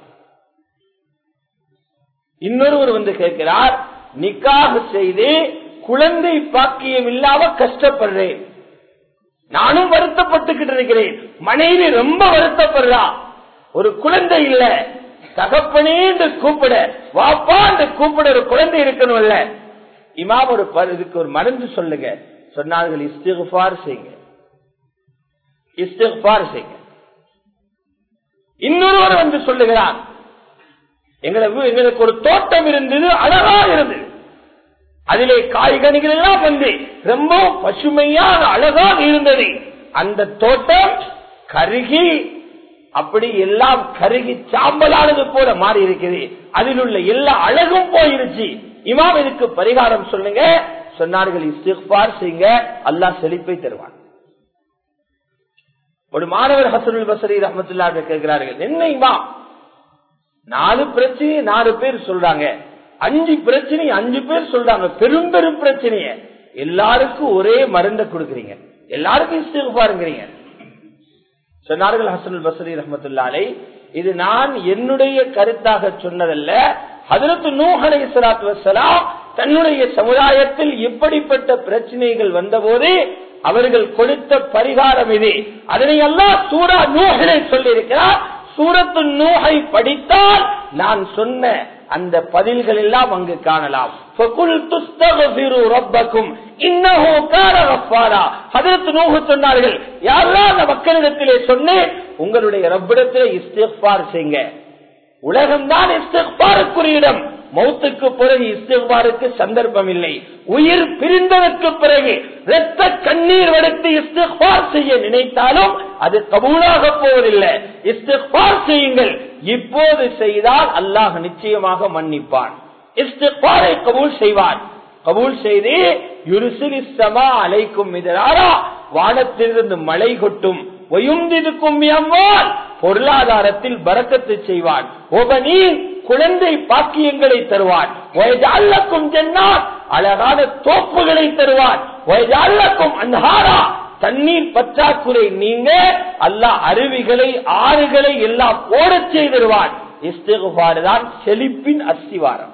இன்னொருவர் வந்து கேட்கிறார் நிக்காக செய்து குழந்தை பாக்கியம் இல்லாம கஷ்டப்படுறேன் நானும் வருத்தப்பட்டுக்கிட்டு இருக்கிறேன் மனைவி ரொம்ப வருத்தப்படுறா ஒரு குழந்தை இல்ல தகப்பனே என்று கூப்பிட வாப்பா என்று கூப்பிட ஒரு குழந்தை இருக்கணும்ல இமாம் ஒரு ப- இதுக்கு ஒரு மருந்து சொல்லுங்க சொன்னார்கள் இஸ்திகுபார் செய்யுங்க இஸ்திகுபார் செய்யுங்க இன்னொருவர் வந்து சொல்லுகிறார் எங்களுக்கு எங்களுக்கு ஒரு தோட்டம் இருந்தது அழகா இருந்தது அதிலே காய்கனிகள் எல்லாம் வந்து ரொம்ப பசுமையாக அழகாக இருந்தது அந்த தோட்டம் கருகி அப்படி எல்லாம் கருகி சாம்பலானது போல மாறி இருக்குது அதில் உள்ள எல்லா அழகும் போயிருச்சு இமாம் இதுக்கு பரிகாரம் சொல்லுங்க சொன்னார்கள் இஸ்திஃபார் செய்யுங்க அல்லாஹ் செழிப்பை தருவான் ஒரு மாணவர் ஹசனுல் பசரி ரஹமத்துல்லா கேட்கிறார்கள் என்ன இமாம் நாலு பிரச்சனை நாலு பேர் சொல்றாங்க அஞ்சு பிரச்சனை அஞ்சு பேர் சொல்றாங்க பெரும் பெரும் பிரச்சனைய எல்லாருக்கும் ஒரே மருந்த கொடுக்கறீங்க எல்லாருக்கும் இஸ்திஃபாருங்கிறீங்க சொன்னார்கள் ஹசனுல் பசரி ரஹமத்துல்லாலை இது நான் என்னுடைய கருத்தாக சொன்னதல்ல ஹதரத்து நூஹலை சலாத்து வசலாம் தன்னுடைய சமுதாயத்தில் இப்படிப்பட்ட பிரச்சனைகள் வந்தபோது அவர்கள் கொடுத்த பரிகாரம் இது அதனை எல்லாம் சூரா நூஹலை சொல்லியிருக்கிறார் சூரத்து நூஹை படித்தால் நான் சொன்ன அந்த பதில்கள் எல்லாம் அங்கு காணலாம் فَقُلْتُ اسْتَغْفِرُوا رَبَّكُمْ إِنَّهُ كَانَ غَفَّارًا ஹதரத் நூஹ் சொன்னார்கள் யாரெல்லாம் அந்த மக்களிடத்திலே சொன்னேன் உங்களுடைய ரப்பிடத்திலே இஸ்திக்பார் செய்யுங்க உலகம்தான் இஸ்திக்பாருக்குரிய இடம் மௌத்துக்கு பிறகு இஸ்திக்பாருக்கு சந்தர்ப்பம் இல்லை உயிர் பிரிந்ததற்கு பிறகு இரத்த கண்ணீர் வடுத்து இஸ்திக்பார் செய்ய நினைத்தாலும் அது கபூலாக போவதில்லை இஸ்திக்பார் செய்யுங்கள் இப்போது செய்தால் அல்லாஹ் நிச்சயமாக மன்னிப்பான் இஸ்திக்பாரை கபூல் செய்வான் கபூல் செய்து யுருசிலி சமா அலைக்கும் இதனாரா வானத்திலிருந்து மழை கொட்டும் ஒயுந்திருக்கும் எம்மால் பொருளாதாரத்தில் பறக்கத்து செய்வான் ஒபனி குழந்தை பாக்கியங்களை தருவான் வயதாக்கும் ஜென்னார் அழகான தோப்புகளை தருவான் வயதாக்கும் அன்ஹாரா தண்ணீர் பற்றாக்குறை நீங்க அல்லாஹ் அருவிகளை ஆறுகளை எல்லாம் ஓடச் செய்திருவான் இஸ்திகுபாடு தான் செழிப்பின் அஸ்திவாரம்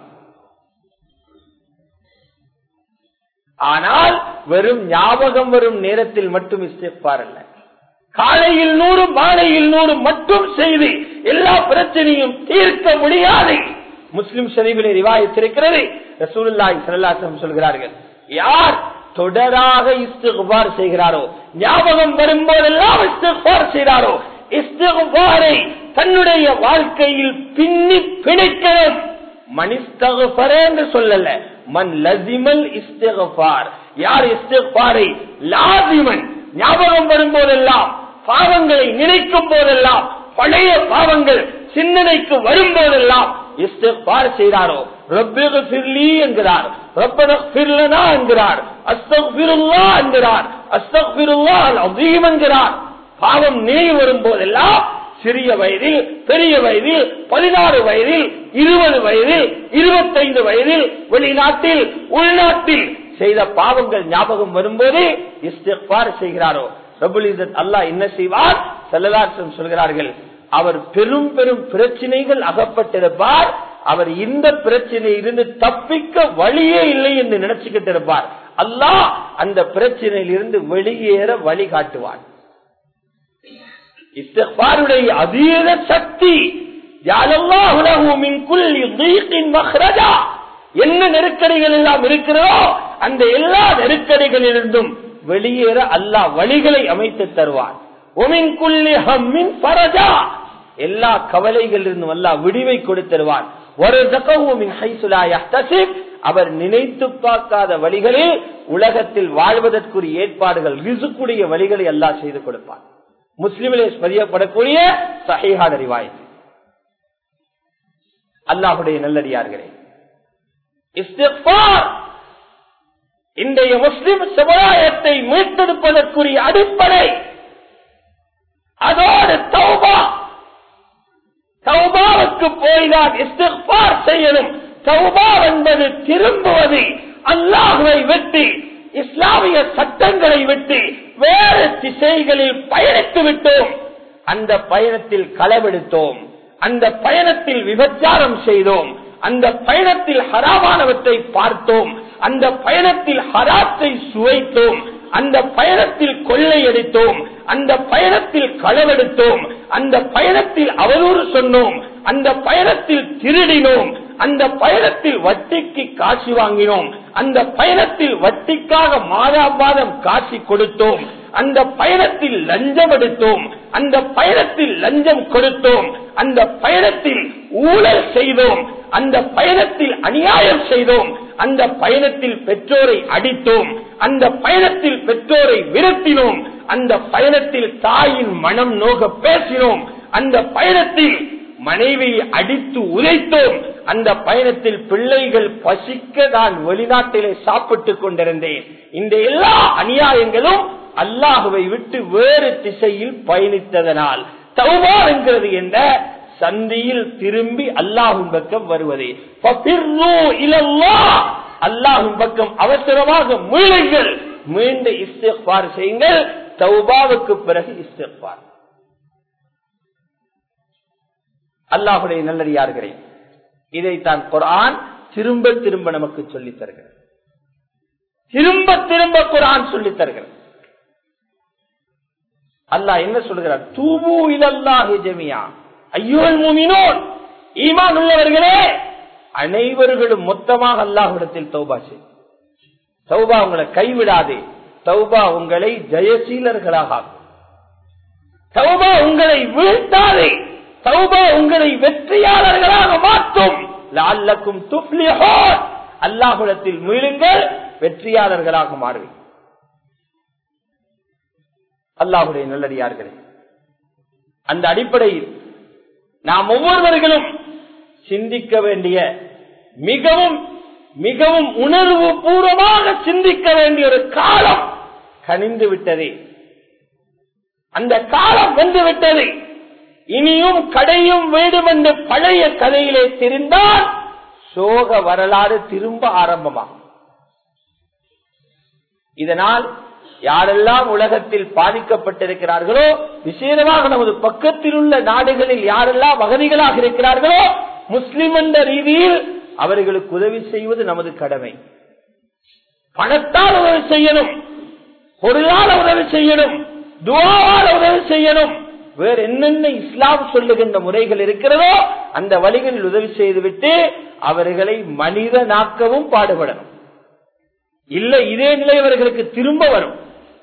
ஆனால் வெறும் ஞாபகம் வரும் நேரத்தில் மட்டும் இஸ்திஃபார் அல்ல காலையில் நூறு மாலையில் நூறு மட்டும் செய்து எல்லா பிரச்சனையும் தீர்க்க முடியாது முஸ்லிம் ஷரீபிலே ரிவாயத்திருக்கிறது ரசூலுல்லாஹி ஸல்லல்லாஹு அலைஹி வஸல்லம் சொல்கிறார்கள் யார் தொடராக இஸ்திக்பார் செய்கிறாரோ ஞாபகம் வரும்போதெல்லாம் இஸ்திக்பார் செய்கிறாரோ இஸ்திக்பாரை தன்னுடைய வாழ்க்கையில் பின்னி பிணைக்கணும் மனிஸ்தகபர என்று சொல்லல மன் லசிமல் இஸ்திகபார் யார் இஸ்திகபாரை லாசிமன் ஞாபகம் வரும்போதெல்லாம் பாவங்களை நினைக்கும் போதெல்லாம் பழைய பாவங்கள் சிந்தனைக்கு வரும்போதெல்லாம் இஸ்திகபார் செய்கிறாரோ ரப்பிகு ஃபிர்லி என்கிறார் ரப்பன ஃபிர்லனா என்கிறார் அஸ்தக்ஃபிருல்லா என்கிறார் அஸ்தக்ஃபிருல்லா அல் என்கிறார் பாவம் நினைவு வரும் போதெல்லாம் சிறிய வயதில் பெரிய வயதில் பதினாறு வயதில் இருபது வயதில் இருபத்தைந்து வயதில் வெளிநாட்டில் உள்நாட்டில் செய்த பாவங்கள் ஞாபகம் வரும்போது இஸ்திஃபார் செய்கிறாரோ ரபுல் இசத் அல்லாஹ் என்ன செய்வார் செல்லலாசம் சொல்கிறார்கள் அவர் பெரும் பெரும் பிரச்சனைகள் அகப்பட்டிருப்பார் அவர் இந்த பிரச்சனை இருந்து தப்பிக்க வழியே இல்லை என்று நினைச்சுக்கிட்டு இருப்பார் அல்லாஹ் அந்த பிரச்சனையில் இருந்து வெளியேற வழி காட்டுவார் இஸ்திஃபாருடைய அதீத சக்தி ஜஅலல்லாஹு லஹு மின் குல்லி தீகின் மக்ரஜா என்ன நெருக்கடிகள் எல்லாம் இருக்கிறதோ அந்த எல்லா நெருக்கடிகளிலிருந்தும் வெளியேற அல்லாஹ் வழிகளை அமைத்து தருவான் ஒமின் குல்லி ஹம்மின் ஃபரஜா எல்லா கவலைகளிலிருந்தும் அல்லாஹ் விடிவை கொடுத்தருவான் ஒரு மின் ஹைசுலா யஹ்தசிப் அவர் நினைத்து பார்க்காத வழிகளில் உலகத்தில் வாழ்வதற்குரிய ஏற்பாடுகள் ரிசுக்குடைய வழிகளை எல்லாம் செய்து கொடுப்பான் முஸ்லிமிலே பதியப்படக்கூடிய சஹீஹான ரிவாயத் அல்லாஹுடைய நல்லடியார்களே இஸ்திஃபார் இன்றைய முஸ்லிம் சமுதாயத்தை மீட்டெடுப்பதற்குரிய அடிப்படை அதோடு தௌபா தௌபாவுக்கு போய்தான் இஸ்திஃபார் செய்யணும் தௌபா என்பது திரும்புவது அல்லாஹுவை விட்டு இஸ்லாமிய சட்டங்களை விட்டு வேறு திசைகளில் பயணித்து விட்டோம் அந்த பயணத்தில் களவெடுத்தோம் அந்த பயணத்தில் விபச்சாரம் செய்தோம் அந்த பயணத்தில் ஹராமானவற்றை பார்த்தோம் அந்த பயணத்தில் ஹராத்தை சுவைத்தோம் அந்த பயணத்தில் கொள்ளையடித்தோம் அந்த பயணத்தில் களவெடுத்தோம் அந்த பயணத்தில் அவதூறு சொன்னோம் அந்த பயணத்தில் திருடினோம் அந்த பயணத்தில் வட்டிக்கு காசு வாங்கினோம் அந்த பயணத்தில் வட்டிக்காக மாதா மாதம் காசி கொடுத்தோம் அந்த பயணத்தில் லஞ்சம் எடுத்தோம் அந்த பயணத்தில் லஞ்சம் கொடுத்தோம் அந்த பயணத்தில் ஊழல் செய்தோம் அந்த பயணத்தில் அநியாயம் செய்தோம் அந்த பயணத்தில் பெற்றோரை அடித்தோம் அந்த பயணத்தில் பெற்றோரை விரட்டினோம் அந்த பயணத்தில் தாயின் மனம் நோக பேசினோம் அந்த பயணத்தில் மனைவியை அடித்து உதைத்தோம் அந்த பயணத்தில் பிள்ளைகள் பசிக்க நான் வெளிநாட்டிலே சாப்பிட்டுக் கொண்டிருந்தேன் இந்த எல்லா அநியாயங்களும் அல்லாஹுவை விட்டு வேறு திசையில் பயணித்ததனால் தௌபா என்கிறது என்ன சந்தியில் திரும்பி அல்லாஹும் பக்கம் வருவது அல்லாஹும் பக்கம் அவசரமாக மீளுங்கள் மீண்டும் இஸ்திஃபார் செய்யுங்கள் தௌபாவுக்கு பிறகு இஸ்திஃபார் அல்லாஹுடைய நல்லடியார்களே இதைத்தான் குரான் திரும்ப திரும்ப நமக்கு சொல்லித் தருகிறது திரும்ப திரும்ப குரான் சொல்லித் தருகிறது அல்லாஹ் என்ன சொல்கிறார் தூபு இலல்லாஹி ஜமியா ஐயோல் மூமினோன் ஈமான் உள்ளவர்களே அனைவர்களும் மொத்தமாக அல்லாஹ்விடத்தில் தௌபா செய் தௌபா உங்களை கைவிடாதே தௌபா உங்களை ஜெயசீலர்களாக ஆக்கும். தௌபா உங்களை வீழ்த்தாதே தௌபா உங்களை வெற்றியாளர்களாக மாற்றும் லால்லக்கும் துப்ளிஹோன் அல்லாஹுடத்தில் மீளுங்கள் வெற்றியாளர்களாக மாறுவீங்க அல்லாஹுடைய நல்லடியார்களே அந்த அடிப்படையில் நாம் ஒவ்வொருவர்களும் சிந்திக்க வேண்டிய மிகவும் மிகவும் உணர்வு பூர்வமாக சிந்திக்க வேண்டிய ஒரு காலம் கனிந்து விட்டது அந்த காலம் வந்து விட்டது இனியும் கடையும் வேண்டும் என்று பழைய கதையிலே தெரிந்தால் சோக வரலாறு திரும்ப ஆரம்பமாகும் இதனால் யாரெல்லாம் உலகத்தில் பாதிக்கப்பட்டிருக்கிறார்களோ விசேஷமாக நமது பக்கத்தில் உள்ள நாடுகளில் யாரெல்லாம் வகதிகளாக இருக்கிறார்களோ முஸ்லிம் என்ற ரீதியில் அவர்களுக்கு உதவி செய்வது நமது கடமை பணத்தால் உதவி செய்யணும் பொருளால் உதவி செய்யணும் துவாவால் உதவி செய்யணும் வேறு என்னென்ன இஸ்லாம் சொல்லுகின்ற முறைகள் இருக்கிறதோ அந்த வழிகளில் உதவி செய்துவிட்டு அவர்களை மனிதனாக்கவும் பாடுபடணும் இல்ல இதே நிலை அவர்களுக்கு திரும்ப வரும்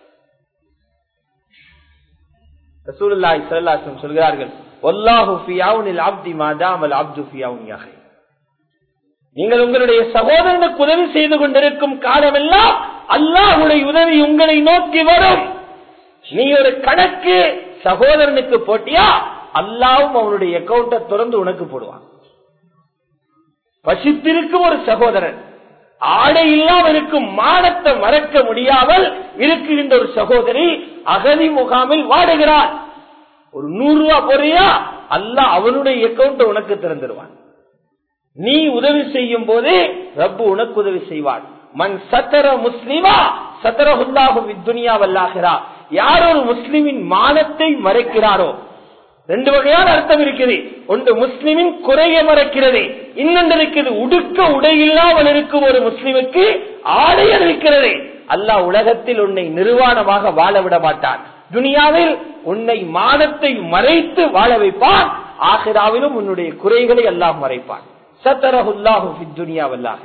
ரசூலுல்லாஹி ஸல்லல்லாஹு அலைஹி வஸல்லம் சொல்கிறார்கள் வல்லாஹு ஃபீ அவுனில் அப்தி மா தாமல் அப்து ஃபீ அவுனி அஹி நீங்கள் உங்களுடைய சகோதரனுக்கு உதவி செய்து கொண்டிருக்கும் காலமெல்லாம் அல்லாஹுடைய உதவி உங்களை நோக்கி வரும் நீ ஒரு கணக்கு சகோதரனுக்கு போட்டியா அல்லாவும் அவனுடைய அக்கௌண்ட்டை திறந்து உனக்கு போடுவான் பசித்திருக்கும் ஒரு சகோதரன் ஆடை இல்லாமல் இருக்கும் மானத்தை மறக்க முடியாமல் இருக்குகின்ற ஒரு சகோதரி அகதி முகாமில் வாடுகிறார் ஒரு நூறு ரூபாய் போறியா அல்ல அவனுடைய அக்கௌண்ட் உனக்கு திறந்துடுவான் நீ உதவி செய்யும் போது ரப்பு உனக்கு உதவி செய்வான் மண் சத்தர முஸ்லிமா சத்தரஹுல்லாஹு துனியா வல்லாகிறா யார் ஒரு முஸ்லிமின் மானத்தை மறைக்கிறாரோ ரெண்டு வகையான அர்த்தம் இருக்குது ஒன்று முஸ்லிமின் குறைய மறைக்கிறது இன்னொன்று இருக்குது உடுக்க உடை இல்லாமல் இருக்கும் ஒரு முஸ்லிமுக்கு ஆடையர் இருக்கிறது அல்லாஹ் உலகத்தில் உன்னை நிர்வாணமாக வாழ விட மாட்டான் துனியாவில் உன்னை மானத்தை மறைத்து வாழ வைப்பான் ஆகிராவிலும் உன்னுடைய குறைகளை எல்லாம் மறைப்பான் சத்தரஹுல்லாஹு துனியா வல்லாக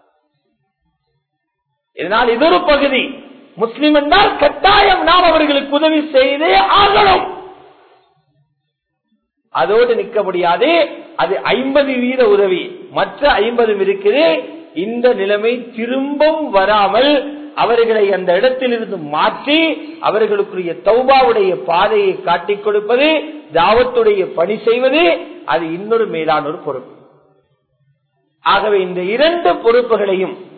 இதனால் இது ஒரு பகுதி முஸ்லிம் என்றால் கட்டாயம் நாம் அவர்களுக்கு உதவி செய்தே ஆகணும் அதோடு நிற்க முடியாது அது ஐம்பது வீத உதவி மற்ற ஐம்பதும் இருக்குது இந்த நிலைமை திரும்பவும் வராமல் அவர்களை அந்த இடத்திலிருந்து மாற்றி அவர்களுக்குரிய தௌபாவுடைய பாதையை காட்டிக் கொடுப்பது தாவத்துடைய பணி செய்வது அது இன்னொரு மேலான ஒரு பொறுப்பு ஆகவே இந்த இரண்டு பொறுப்புகளையும்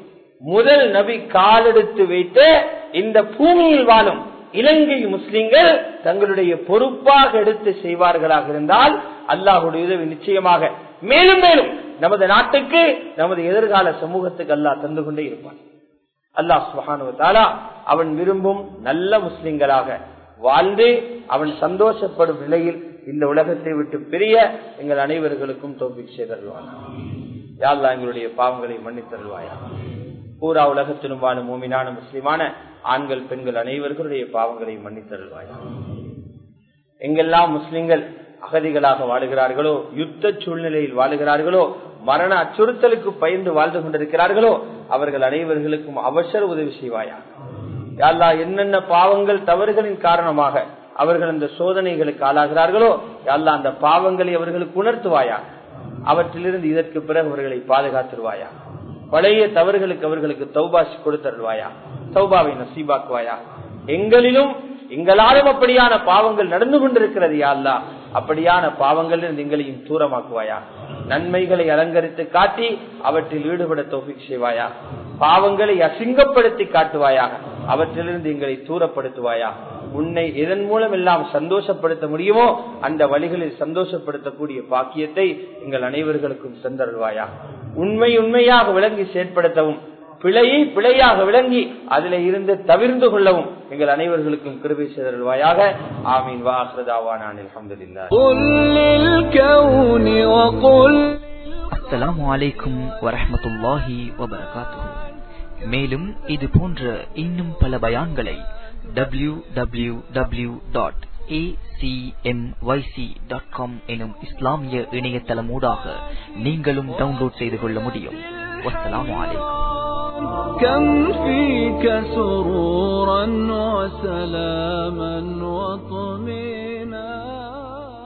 முதல் நபி காலெடுத்து வைத்து இந்த பூமியில் வாழும் இலங்கை முஸ்லிம்கள் தங்களுடைய பொறுப்பாக எடுத்து செய்வார்களாக இருந்தால் அல்லாஹுடைய உதவி நிச்சயமாக மேலும் மேலும் நமது நாட்டுக்கு நமது எதிர்கால சமூகத்துக்கு அல்லாஹ் தந்து கொண்டே இருப்பான் அல்லாஹ் சுபானுவத்தாலா அவன் விரும்பும் நல்ல முஸ்லிம்களாக வாழ்ந்து அவன் சந்தோஷப்படும் நிலையில் இந்த உலகத்தை விட்டு பிரிய எங்கள் அனைவர்களுக்கும் தோல்வி செய்தருவான் யாழ்லா எங்களுடைய பாவங்களை மன்னித்தருள்வாயா பூரா உலகத்திலும் வாழும் மூமினான முஸ்லிமான ஆண்கள் பெண்கள் அனைவர்களுடைய பாவங்களை மன்னித்தருள்வாயா எங்கெல்லாம் முஸ்லிம்கள் அகதிகளாக வாழுகிறார்களோ யுத்த சூழ்நிலையில் வாழுகிறார்களோ மரண அச்சுறுத்தலுக்கு பயந்து வாழ்ந்து கொண்டிருக்கிறார்களோ அவர்கள் அனைவர்களுக்கும் அவசர உதவி செய்வாயா யாழ்லா என்னென்ன பாவங்கள் தவறுகளின் காரணமாக அவர்கள் அந்த சோதனைகளுக்கு ஆளாகிறார்களோ யாழ்லா அந்த பாவங்களை அவர்களுக்கு உணர்த்துவாயா அவற்றிலிருந்து இதற்கு பிறகு அவர்களை பாதுகாத்துருவாயா பழைய தவறுகளுக்கு அவர்களுக்கு தௌபாசி கொடுத்தருவாயா தௌபாவை நசீபாக்குவாயா எங்களிலும் எங்களாலும் அப்படியான பாவங்கள் நடந்து கொண்டிருக்கிறது யாழ்லா அப்படியான பாவங்கள் எங்களையும் தூரமாக்குவாயா நன்மைகளை அலங்கரித்து காட்டி அவற்றில் ஈடுபட தோஃபிக் செய்வாயா பாவங்களை அசிங்கப்படுத்தி காட்டுவாயாக அவற்றிலிருந்து எங்களை தூரப்படுத்துவாயா உன்னை இதன் மூலம் எல்லாம் சந்தோஷப்படுத்த முடியுமோ அந்த வழிகளில் சந்தோஷப்படுத்தக்கூடிய பாக்கியத்தை எங்கள் அனைவர்களுக்கும் தந்தருள்வாயா உண்மை உண்மையாக விளங்கி செயற்படுத்தவும் பிழையை பிழையாக விளங்கி அதில இருந்து தவிர்ந்து கொள்ளவும் எங்கள் அனைவர்களுக்கும் கிருபை செய்தருள்வாயாக ஆமீன் வாஹ்ரதாவானான் அல்ஹம்துலில்லாஹ் அஸ்ஸலாமு அலைக்கும் வரஹ்மத்துல்லாஹி வபரகாத்துஹு மேலும் இது போன்ற இன்னும் பல பயான்களை W W W dot acmyc.com எனும் இஸ்லாமிய இணையதளமூடாக நீங்களும் டவுன்லோட் செய்து கொள்ள முடியும் வஸ்ஸலாமு அலைக்கும் كم فيك سرورا وسلاما وطمئنا